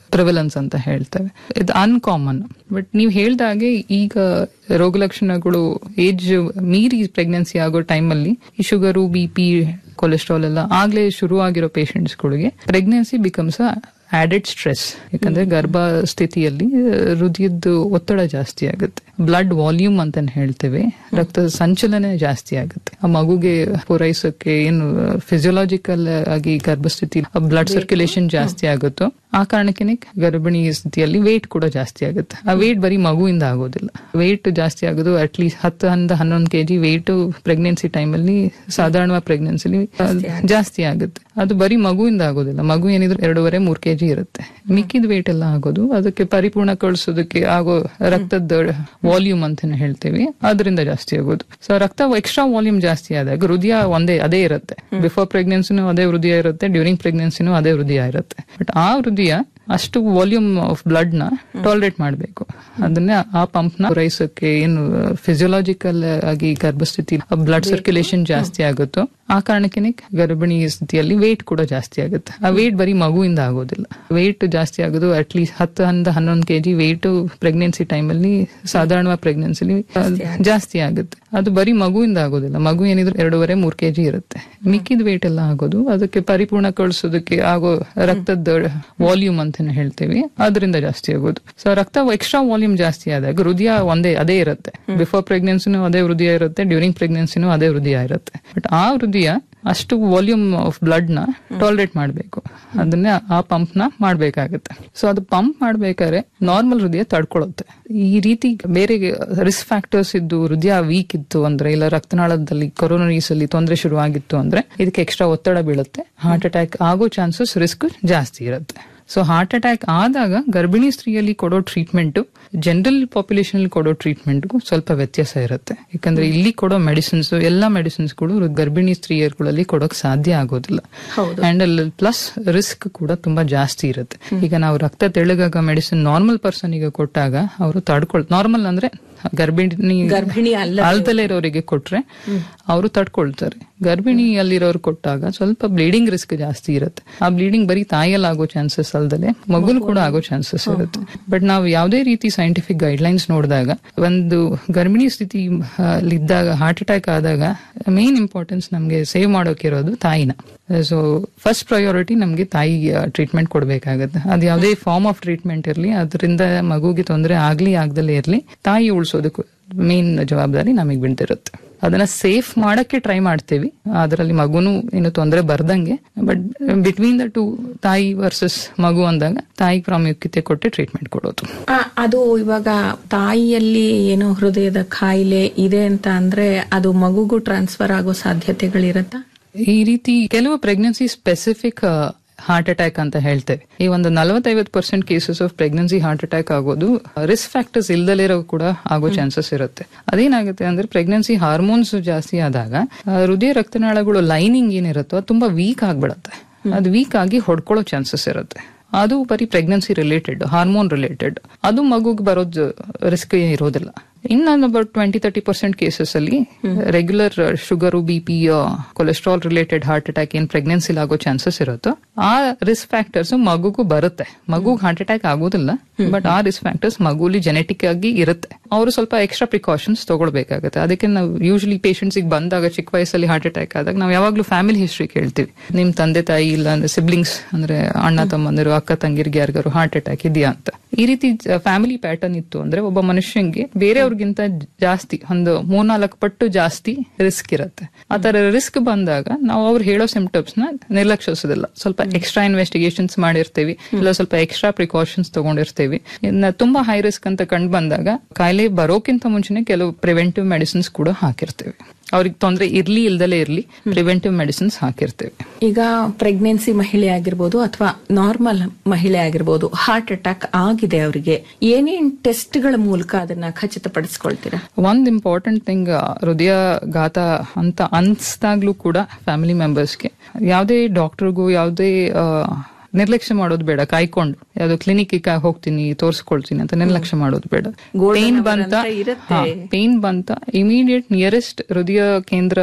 ಪ್ರಿವಲೆನ್ಸ್ ಅಂತ ಹೇಳ್ತೇವೆ ಇದು ಅನ್ಕಾಮನ್ ಬಟ್ ನೀವು ಹೇಳ್ದಾಗೆ ಈಗ ರೋಗ ಲಕ್ಷಣಗಳು ಏಜ್ ಮೀರಿ ಪ್ರೆಗ್ನೆನ್ಸಿ ಆಗೋ ಟೈಮಲ್ಲಿ ಈ ಶುಗರು ಬಿ ಪಿ ಕೊಲೆಸ್ಟ್ರಾಲ್ ಎಲ್ಲ ಆಗ್ಲೇ ಶುರು ಆಗಿರೋ ಗಳಿಗೆ ಪ್ರೆಗ್ನೆನ್ಸಿ ಬಿಕಮ್ಸ್ ಆಡೆಡ್ ಸ್ಟ್ರೆಸ್ ಯಾಕಂದ್ರೆ ಗರ್ಭ ಸ್ಥಿತಿಯಲ್ಲಿ ಹೃದಯದ ಒತ್ತಡ ಜಾಸ್ತಿ ಆಗುತ್ತೆ ಬ್ಲಡ್ ವಾಲ್ಯೂಮ್ ಅಂತ ಹೇಳ್ತೇವೆ ರಕ್ತದ ಸಂಚಲನೆ ಜಾಸ್ತಿ ಆಗುತ್ತೆ ಆ ಮಗುಗೆ ಪೂರೈಸೋಕೆ ಏನು ಫಿಸಿಯೋಲಾಜಿಕಲ್ ಆಗಿ ಗರ್ಭಸ್ಥಿತಿ ಬ್ಲಡ್ ಸರ್ಕ್ಯುಲೇಷನ್ ಜಾಸ್ತಿ ಆಗುತ್ತೋ ಆ ಕಾರಣಕ್ಕೆ ಗರ್ಭಿಣಿ ಸ್ಥಿತಿಯಲ್ಲಿ ವೇಟ್ ಕೂಡ ಜಾಸ್ತಿ ಆಗುತ್ತೆ ಆ ವೇಟ್ ಬರೀ ಮಗುವಿಂದ ಆಗೋದಿಲ್ಲ ವೇಟ್ ಜಾಸ್ತಿ ಆಗೋದು ಅಟ್ಲೀಸ್ಟ್ ಹತ್ತರಿಂದ ಹನ್ನೊಂದು ಕೆಜಿ ವೇಟ್ ಪ್ರೆಗ್ನೆನ್ಸಿ ಟೈಮಲ್ಲಿ ಸಾಧಾರಣ ಪ್ರೆಗ್ನೆನ್ಸಿಲಿ ಜಾಸ್ತಿ ಆಗುತ್ತೆ ಅದು ಬರೀ ಮಗುವಿಂದ ಆಗೋದಿಲ್ಲ ಮಗು ಏನಿದ್ರು ಎರಡೂವರೆ ಮೂರ್ ಕೆಜಿ ಇರುತ್ತೆ ಮಿಕ್ಕಿದ ವೇಟ್ ಎಲ್ಲ ಆಗೋದು ಅದಕ್ಕೆ ಪರಿಪೂರ್ಣ ಕಳಿಸೋದಕ್ಕೆ ಆಗೋ ರಕ್ತದ ವಾಲ್ಯೂಮ್ ಅಂತ ಹೇಳ್ತೀವಿ ಅದರಿಂದ ಜಾಸ್ತಿ ಆಗೋದು ಸೊ ರಕ್ತ ಎಕ್ಸ್ಟ್ರಾ ವಾಲ್ಯೂಮ್ ಜಾಸ್ತಿ ಆದಾಗ ಹೃದಯ ಒಂದೇ ಅದೇ ಇರುತ್ತೆ ಬಿಫೋರ್ ಪ್ರೆಗ್ನೆನ್ಸಿನೂ ಅದೇ ಹೃದಯ ಇರುತ್ತೆ ಡ್ಯೂರಿಂಗ್ ಪ್ರೆಗ್ನೆನ್ಸಿನೂ ಅದೇ ಹೃದಯ ಇರುತ್ತೆ ಬಟ್ ಆ ಹೃದಯ ಅಷ್ಟು ವಾಲ್ಯೂಮ್ ಆಫ್ ಬ್ಲಡ್ ನ ಟಾಲರೇಟ್ ಮಾಡಬೇಕು ಅದನ್ನ ಆ ಪಂಪ್ ನ ಪೂರೈಸೋಕೆ ಏನು ಫಿಸಿಯೋಲಾಜಿಕಲ್ ಆಗಿ ಗರ್ಭಸ್ಥಿತಿ ಬ್ಲಡ್ ಸರ್ಕ್ಯುಲೇಷನ್ ಜಾಸ್ತಿ ಆಗುತ್ತೋ ಆ ಕಾರಣಕ್ಕೆ ಗರ್ಭಿಣಿ ಸ್ಥಿತಿಯಲ್ಲಿ ವೇಟ್ ಕೂಡ ಜಾಸ್ತಿ ಆಗುತ್ತೆ ಆ ವೇಟ್ ಬರೀ ಮಗುವಿಂದ ಆಗೋದಿಲ್ಲ ವೇಟ್ ಜಾಸ್ತಿ ಆಗೋದು ಅಟ್ಲೀಸ್ಟ್ ಹತ್ತರಿಂದ ಹನ್ನೊಂದು ಕೆಜಿ ವೇಟ್ ಪ್ರೆಗ್ನೆನ್ಸಿ ಟೈಮಲ್ಲಿ ಸಾಧಾರಣ ಪ್ರೆಗ್ನೆನ್ಸಿಲಿ ಜಾಸ್ತಿ ಆಗುತ್ತೆ ಅದು ಬರೀ ಮಗುವಿಂದ ಆಗೋದಿಲ್ಲ ಮಗು ಏನಿದ್ರು ಎರಡೂವರೆ ಮೂರ್ ಕೆಜಿ ಇರುತ್ತೆ ಮಿಕ್ಕಿದ ವೇಟ್ ಎಲ್ಲ ಆಗೋದು ಅದಕ್ಕೆ ಪರಿಪೂರ್ಣ ಕಳಿಸೋದಕ್ಕೆ ಆಗೋ ರಕ್ತದ ವಾಲ್ಯೂಮ್ ಅಂತ ಹೇಳ್ತೀವಿ ಅದರಿಂದ ಜಾಸ್ತಿ ಆಗೋದು ಸೊ ರಕ್ತ ಎಕ್ಸ್ಟ್ರಾ ವಾಲ್ಯೂಮ್ ಜಾಸ್ತಿ ಆದಾಗ ಹೃದಯ ಒಂದೇ ಅದೇ ಇರುತ್ತೆ ಬಿಫೋರ್ ಪ್ರೆಗ್ನೆನ್ಸಿನೂ ಅದೇ ಹೃದಯ ಇರುತ್ತೆ ಡ್ಯೂರಿಂಗ್ ಪ್ರೆಗ್ನೆನ್ಸಿನೂ ಅದೇ ಹೃದಯ ಇರುತ್ತೆ ಬಟ್ ಆ ಹೃದಯ ಅಷ್ಟು ವಾಲ್ಯೂಮ್ ಆಫ್ ಬ್ಲಡ್ ನ ಟಾಲರೇಟ್ ಮಾಡಬೇಕು ಅದನ್ನ ಆ ಪಂಪ್ ನ ಮಾಡ್ಬೇಕಾಗುತ್ತೆ ಸೊ ಅದು ಪಂಪ್ ಮಾಡ್ಬೇಕಾದ್ರೆ ನಾರ್ಮಲ್ ಹೃದಯ ತಡ್ಕೊಳ್ಳುತ್ತೆ ಈ ರೀತಿ ಬೇರೆ ರಿಸ್ಕ್ ಫ್ಯಾಕ್ಟರ್ಸ್ ಇದ್ದು ಹೃದಯ ವೀಕ್ ಇತ್ತು ಅಂದ್ರೆ ಇಲ್ಲ ರಕ್ತನಾಳದಲ್ಲಿ ಕೊರೋನರೀಸ್ ಅಲ್ಲಿ ತೊಂದರೆ ಶುರು ಆಗಿತ್ತು ಅಂದ್ರೆ ಇದಕ್ಕೆ ಎಕ್ಸ್ಟ್ರಾ ಒತ್ತಡ ಬೀಳುತ್ತೆ ಹಾರ್ಟ್ ಅಟ್ಯಾಕ್ ಆಗೋ ಚಾನ್ಸಸ್ ರಿಸ್ಕ್ ಜಾಸ್ತಿ ಇರುತ್ತೆ ಸೊ ಹಾರ್ಟ್ ಅಟ್ಯಾಕ್ ಆದಾಗ ಗರ್ಭಿಣಿ ಸ್ತ್ರೀಯಲ್ಲಿ ಕೊಡೋ ಟ್ರೀಟ್ಮೆಂಟ್ ಜನರಲ್ ಪಾಪ್ಯುಲೇಷನ್ ಅಲ್ಲಿ ಕೊಡೋ ಟ್ರೀಟ್ಮೆಂಟ್ಗೂ ಸ್ವಲ್ಪ ವ್ಯತ್ಯಾಸ ಇರುತ್ತೆ ಯಾಕಂದ್ರೆ ಇಲ್ಲಿ ಕೊಡೋ ಮೆಡಿಸಿನ್ಸ್ ಎಲ್ಲಾ ಮೆಡಿಸಿನ್ಸ್ಗಳು ಗರ್ಭಿಣಿ ಸ್ತ್ರೀಯರುಗಳಲ್ಲಿ ಕೊಡೋಕ್ ಸಾಧ್ಯ ಆಗೋದಿಲ್ಲ ಅಂಡ್ ಅಲ್ಲಿ ಪ್ಲಸ್ ರಿಸ್ಕ್ ಕೂಡ ತುಂಬಾ ಜಾಸ್ತಿ ಇರುತ್ತೆ ಈಗ ನಾವು ರಕ್ತ ತೆಳಗಾಗ ಮೆಡಿಸಿನ್ ನಾರ್ಮಲ್ ಪರ್ಸನ್ ಗೆ ಕೊಟ್ಟಾಗ ಅವರು ತಡ್ಕೊಳ್ ನಾರ್ಮಲ್ ಅಂದ್ರೆ ಗರ್ಭಿಣಿ ಗರ್ಭಿಣಿ ಅಲ್ಲ ಅಲ್ದಲೇ ಇರೋರಿಗೆ ಕೊಟ್ರೆ ಅವರು ತಡ್ಕೊಳ್ತಾರೆ ಗರ್ಭಿಣಿ ಅಲ್ಲಿರೋರು ಕೊಟ್ಟಾಗ ಸ್ವಲ್ಪ ಬ್ಲೀಡಿಂಗ್ ರಿಸ್ಕ್ ಜಾಸ್ತಿ ಇರುತ್ತೆ ಆ ಬ್ಲೀಡಿಂಗ್ ಬರೀ ತಾಯಲ್ಲಿ ಆಗೋ ಚಾನ್ಸಸ್ ಅಲ್ದಲೆ ಮಗುಲ್ ಕೂಡ ಆಗೋ ಚಾನ್ಸಸ್ ಇರುತ್ತೆ ಬಟ್ ನಾವು ಯಾವುದೇ ರೀತಿ ಸೈಂಟಿಫಿಕ್ ಗೈಡ್ಲೈನ್ಸ್ ನೋಡಿದಾಗ ಒಂದು ಗರ್ಭಿಣಿ ಸ್ಥಿತಿ ಇದ್ದಾಗ ಹಾರ್ಟ್ ಅಟ್ಯಾಕ್ ಆದಾಗ ಮೇನ್ ಇಂಪಾರ್ಟೆನ್ಸ್ ನಮಗೆ ಸೇವ್ ಮಾಡೋಕಿರೋದು ತಾಯಿನ ಸೊ ಫಸ್ಟ್ ಪ್ರಯಾರಿಟಿ ನಮಗೆ ತಾಯಿ ಟ್ರೀಟ್ಮೆಂಟ್ ಕೊಡಬೇಕಾಗತ್ತೆ ಅದು ಯಾವುದೇ ಫಾರ್ಮ್ ಆಫ್ ಟ್ರೀಟ್ಮೆಂಟ್ ಇರಲಿ ಅದರಿಂದ ಮಗುಗೆ ತೊಂದರೆ ಆಗ್ಲಿ ಆಗ್ದಲೇ ಇರಲಿ ತಾಯಿ ಉಳಿಸೋದಕ್ಕೂ ಮೇನ್ ಜವಾಬ್ದಾರಿ ನಮಗೆ ಬಿಡ್ತಿರುತ್ತೆ ಅದನ್ನ ಸೇಫ್ ಮಾಡಕ್ಕೆ ಟ್ರೈ ಮಾಡ್ತೀವಿ ಅದರಲ್ಲಿ ಮಗುನು ಏನು ತೊಂದರೆ ಬರ್ದಂಗೆ ಬಟ್ ಬಿಟ್ವೀನ್ ದ ಟು ತಾಯಿ ವರ್ಸಸ್ ಮಗು ಅಂದಾಗ ತಾಯಿ ಪ್ರಾಮುಖ್ಯತೆ ಕೊಟ್ಟು ಟ್ರೀಟ್ಮೆಂಟ್ ಕೊಡೋದು ಆ, ಅದು ಇವಾಗ ತಾಯಿಯಲ್ಲಿ ಏನೋ ಹೃದಯದ ಕಾಯಿಲೆ ಇದೆ ಅಂತ ಅಂದ್ರೆ ಅದು ಮಗುಗೂ ಟ್ರಾನ್ಸ್ಫರ್ ಆಗೋ ಸಾಧ್ಯತೆಗಳಿರತ್ತಾ ಈ ರೀತಿ ಕೆಲವು ಪ್ರೆಗ್ನೆನ್ಸಿ ಸ್ಪೆಸಿಫಿಕ್ ಹಾರ್ಟ್ ಅಟ್ಯಾಕ್ ಅಂತ ಹೇಳ್ತೇವೆ ಈ ಒಂದು ನಲವತ್ತೈವತ್ತು percent cases of pregnancy heart attack ಆಗೋದು ರಿಸ್ಕ್ ಫ್ಯಾಕ್ಟರ್ಸ್ ಇಲ್ದಲಿರೋ ಕೂಡ ಆಗೋ ಚಾನ್ಸಸ್ ಇರುತ್ತೆ ಅದೇನಾಗುತ್ತೆ ಅಂದ್ರೆ ಪ್ರೆಗ್ನೆನ್ಸಿ ಹಾರ್ಮೋನ್ಸ್ ಜಾಸ್ತಿ ಆದಾಗ ಆ, ಹೃದಯ ರಕ್ತನಾಳಗಳು ಲೈನಿಂಗ್ ಏನಿರುತ್ತೋ ಅದು ತುಂಬಾ ವೀಕ್ ಆಗ್ಬಿಡತ್ತೆ ಅದು ವೀಕ್ ಆಗಿ ಹೊಡ್ಕೊಳ್ಳೋ ಚಾನ್ಸಸ್ ಇರುತ್ತೆ ಅದು ಬರೀ ಪ್ರೆಗ್ನೆನ್ಸಿ ರಿಲೇಟೆಡ್ ಹಾರ್ಮೋನ್ ರಿಲೇಟೆಡ್ ಅದು ಮಗುಗೆ ಬರೋದು ರಿಸ್ಕ್ ಇರೋದಿಲ್ಲ ಇನ್ನೊಂದು about twenty thirty percent cases ಅಲ್ಲಿ regular sugar B P cholesterol related heart attack ಏನ್ ಪ್ರೆಗ್ನೆನ್ಸಿ ಆಗೋ ಚಾನ್ಸಸ್ ಇರುತ್ತೋ ಆ ರಿಸ್ಕ್ ಫ್ಯಾಕ್ಟರ್ಸ್ ಮಗುಗೂ ಬರುತ್ತೆ ಮಗು ಹಾರ್ಟ್ ಅಟ್ಯಾಕ್ ಆಗೋದಿಲ್ಲ ಬಟ್ ಆ ರಿಸ್ಕ್ ಫ್ಯಾಕ್ಟರ್ಸ್ ಮಗುಲಿ ಜೆನೆಟಿಕ್ ಆಗಿ ಇರುತ್ತೆ ಅವರು ಸ್ವಲ್ಪ ಎಕ್ಸ್ಟ್ರಾ ಪ್ರಿಕಾಷನ್ಸ್ ತಗೊಳ್ಬೇಕಾಗುತ್ತೆ ಅದಕ್ಕೆ ನಾವು ಯೂಶಲಿ ಪೇಷಂಟ್ಸ್ ಬಂದಾಗ ಚಿಕ್ಕ ವಯಸ್ಸಲ್ಲಿ ಹಾರ್ಟ್ ಅಟ್ಯಾಕ್ ಆದಾಗ ನಾವು ಯಾವಾಗ್ಲೂ ಫ್ಯಾಮಿಲಿ ಹಿಸ್ಟ್ರಿ ಕೇಳ್ತೀವಿ ನಿಮ್ ತಂದೆ ತಾಯಿ ಇಲ್ಲ ಅಂದ್ರೆ ಸಿಬ್ಲಿಂಗ್ಸ್ ಅಂದ್ರೆ ಅಣ್ಣ ತಮ್ಮಂದಿರು ಅಕ್ಕ ತಂಗಿರಿಗೆ ಯಾರಿಗಾರು ಹಾರ್ಟ್ ಅಟ್ಯಾಕ್ ಇದೆಯಾ ಅಂತ ಈ ರೀತಿ ಫ್ಯಾಮಿಲಿ ಪ್ಯಾಟರ್ನ್ ಇತ್ತು ಅಂದ್ರೆ ಒಬ್ಬ ಮನುಷ್ಯಂಗೆ ಬೇರೆಯವ್ರಿಗಿಂತ ಜಾಸ್ತಿ ಒಂದು ಮೂರ್ನಾಲ್ಕು ಪಟ್ಟು ಜಾಸ್ತಿ ರಿಸ್ಕ್ ಇರುತ್ತೆ ಆ ತರ ರಿಸ್ಕ್ ಬಂದಾಗ ನಾವು ಅವ್ರು ಹೇಳೋ ಸಿಂಪ್ಟಮ್ಸ್ ನ ನಿರ್ಲಕ್ಷಿಸೋದಿಲ್ಲ ಸ್ವಲ್ಪ ಎಕ್ಸ್ಟ್ರಾ ಇನ್ವೆಸ್ಟಿಗೇಷನ್ಸ್ ಮಾಡಿರ್ತೀವಿ ಇಲ್ಲ ಸ್ವಲ್ಪ ಎಕ್ಸ್ಟ್ರಾ ಪ್ರಿಕಾಷನ್ಸ್ ತಗೊಂಡಿರ್ತೀವಿ ಇನ್ನ ತುಂಬಾ ಹೈ ರಿಸ್ಕ್ ಅಂತ ಕಂಡು ಬಂದಾಗ ಕಾಯಿಲೆ ಬರೋಕ್ಕಿಂತ ಮುಂಚೆನೆ ಕೆಲವು ಪ್ರಿವೆಂಟಿವ್ ಮೆಡಿಸಿನ್ಸ್ ಕೂಡ ಹಾಕಿರ್ತೀವಿ ಅವ್ರಿಗೆ ತೊಂದರೆ ಇರ್ಲಿ ಇಲ್ದಲೇ ಇರ್ಲಿ ಪ್ರಿವೆಂಟಿವ್ ಮೆಡಿಸಿನ್ಸ್ ಹಾಕಿರ್ತೇವೆ ಈಗ ಪ್ರೆಗ್ನೆನ್ಸಿ ಮಹಿಳೆ ಆಗಿರ್ಬೋದು ಅಥವಾ ನಾರ್ಮಲ್ ಮಹಿಳೆ ಆಗಿರ್ಬೋದು ಹಾರ್ಟ್ ಅಟ್ಯಾಕ್ ಆಗಿದೆ ಅವರಿಗೆ ಏನೇನ್ ಟೆಸ್ಟ್ಗಳ ಮೂಲಕ ಅದನ್ನ ಖಚಿತಪಡಿಸ್ಕೊಳ್ತೀರಾ ಒಂದ್ ಇಂಪಾರ್ಟೆಂಟ್ ಥಿಂಗ್ ಹೃದಯಘಾತ ಅಂತ ಅನ್ಸ್ದಾಗ್ಲೂ ಕೂಡ ಫ್ಯಾಮಿಲಿ ಮೆಂಬರ್ಸ್ಗೆ ಯಾವುದೇ ಡಾಕ್ಟರ್ಗೂ ಯಾವುದೇ ಆ, ನಿರ್ಲಕ್ಷ್ಯ ಮಾಡೋದು ಬೇಡ ಕಾಯ್ಕೊಂಡು ಯಾವ್ದೋ ಕ್ಲಿನಿಕ್ ಹೋಗ್ತೀನಿ ತೋರಿಸ್ಕೊಳ್ತೀನಿ ಅಂತ ನಿರ್ಲಕ್ಷ್ಯ ಮಾಡೋದು ಬೇಡ Golden ಪೇನ್ hour ಬಂತ ಅಂತ ಇರುತ್ತೆ. ಪೇನ್ ಬಂತ ಇಮಿಡಿಯೇಟ್ ನಿಯರೆಸ್ಟ್ ಹೃದಯ ಕೇಂದ್ರ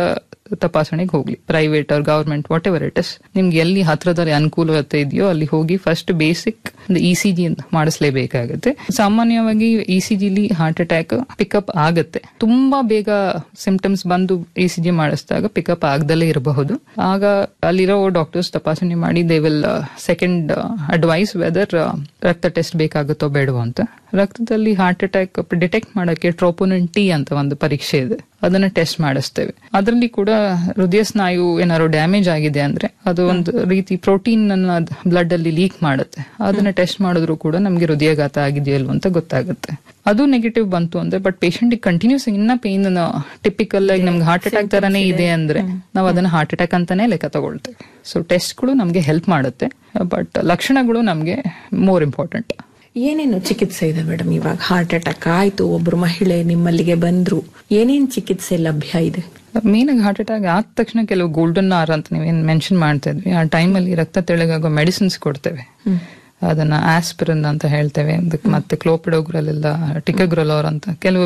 ತಪಾಸಣೆಗೆ ಹೋಗ್ಲಿ ಪ್ರೈವೇಟ್ ಅವ್ರ government whatever it is ನಿಮ್ಗೆ ಎಲ್ಲಿ ಹತ್ರದಲ್ಲಿ ಅನುಕೂಲತೆ ಇದೆಯೋ ಅಲ್ಲಿ ಹೋಗಿ first basic E C G ಮಾಡಿಸ್ಲೇಬೇಕಾಗುತ್ತೆ ಸಾಮಾನ್ಯವಾಗಿ ಇ ಸಿ ಜಿಲಿ ಹಾರ್ಟ್ ಅಟ್ಯಾಕ್ ಪಿಕಪ್ ಆಗುತ್ತೆ ತುಂಬಾ ಬೇಗ ಸಿಂಪ್ಟಮ್ಸ್ ಬಂದು ಇ ಸಿ ಜಿ ಮಾಡಿಸಿದಾಗ ಪಿಕಪ್ ಆಗದಲ್ಲೇ ಇರಬಹುದು ಆಗ ಅಲ್ಲಿರೋ ಡಾಕ್ಟರ್ಸ್ ತಪಾಸಣೆ ಮಾಡಿ they will second advice whether ರಕ್ತ ಟೆಸ್ಟ್ ಬೇಕಾಗುತ್ತೋ ಬೇಡವೋ ಅಂತ ರಕ್ತದಲ್ಲಿ ಹಾರ್ಟ್ ಅಟ್ಯಾಕ್ ಡಿಟೆಕ್ಟ್ ಮಾಡಕ್ಕೆ ಟ್ರೋಪೋನಿನ್ ಟಿ ಅಂತ ಒಂದು ಪರೀಕ್ಷೆ ಇದೆ ಅದನ್ನ ಟೆಸ್ಟ್ ಮಾಡಿಸ್ತೇವೆ ಅದರಲ್ಲಿ ಕೂಡ ಹೃದಯ ಸ್ನಾಯು ಏನಾದ್ರು ಡ್ಯಾಮೇಜ್ ಆಗಿದೆ ಅಂದ್ರೆ ಅದು ಒಂದು ರೀತಿ ಪ್ರೋಟೀನ್ ಅನ್ನ ಬ್ಲಡ್ ಅಲ್ಲಿ ಲೀಕ್ ಮಾಡುತ್ತೆ ಅದನ್ನ ಟೆಸ್ಟ್ ಮಾಡಿದ್ರು ಕೂಡ ನಮ್ಗೆ ಹೃದಯಘಾತ ಆಗಿದೆಯಲ್ವ ಅಂತ ಗೊತ್ತಾಗುತ್ತೆ ಅದು ನೆಗೆಟಿವ್ ಬಂತು ಅಂದ್ರೆ ಬಟ್ ಪೇಷಂಟ್ ಕಂಟಿನ್ಯೂಸ್ ಇನ್ನ ಪೇನ್ ಟಿಪಿಕಲ್ ಆಗಿ ನಮ್ಗೆ ಹಾರ್ಟ್ ಅಟ್ಯಾಕ್ ತರನೇ ಇದೆ ಅಂದ್ರೆ ನಾವು ಅದನ್ನ ಹಾರ್ಟ್ ಅಟ್ಯಾಕ್ ಅಂತಾನೆ ಲೆಕ್ಕ ತಗೊಳ್ತೇವೆ ಸೊ ಟೆಸ್ಟ್ಗಳು ನಮ್ಗೆ ಹೆಲ್ಪ್ ಮಾಡುತ್ತೆ ಬಟ್ ಲಕ್ಷಣಗಳು ನಮ್ಗೆ ಮೋರ್ ಇಂಪಾರ್ಟೆಂಟ್ ಏನೇನು ಚಿಕಿತ್ಸೆ ಇದೆ ಮೇಡಮ್ ಇವಾಗ ಹಾರ್ಟ್ ಅಟ್ಯಾಕ್ ಆಯ್ತು ಒಬ್ರು ಮಹಿಳೆ ನಿಮ್ಮಲ್ಲಿಗೆ ಬಂದ್ರು ಏನೇನ್ ಚಿಕಿತ್ಸೆ ಲಭ್ಯ ಇದೆ ಮೇನ್ ಆಗಿ ಹಾರ್ಟ್ ಅಟ್ಯಾಕ್ ಆದ ತಕ್ಷಣ ಕೆಲವು ಗೋಲ್ಡನ್ ಆರ್ ಅಂತ ನೀವೇನ್ ಮೆನ್ಷನ್ ಮಾಡ್ತಾ ಇದ್ವಿ ಆ ಟೈಮಲ್ಲಿ ರಕ್ತ ತೆಳಗಾಗೋ ಮೆಡಿಸಿನ್ಸ್ ಕೊಡ್ತೇವೆ ಅದನ್ನ ಆಸ್ಪಿರಿನ್ ಅಂತ ಹೇಳ್ತೇವೆ ಅದಕ್ಕೆ ಮತ್ತೆ ಕ್ಲೋಪಿಡೋಗ್ರಲ್ ಎಲ್ಲ ಟಿಕಗ್ರಲೋರ್ ಅಂತ ಕೆಲವು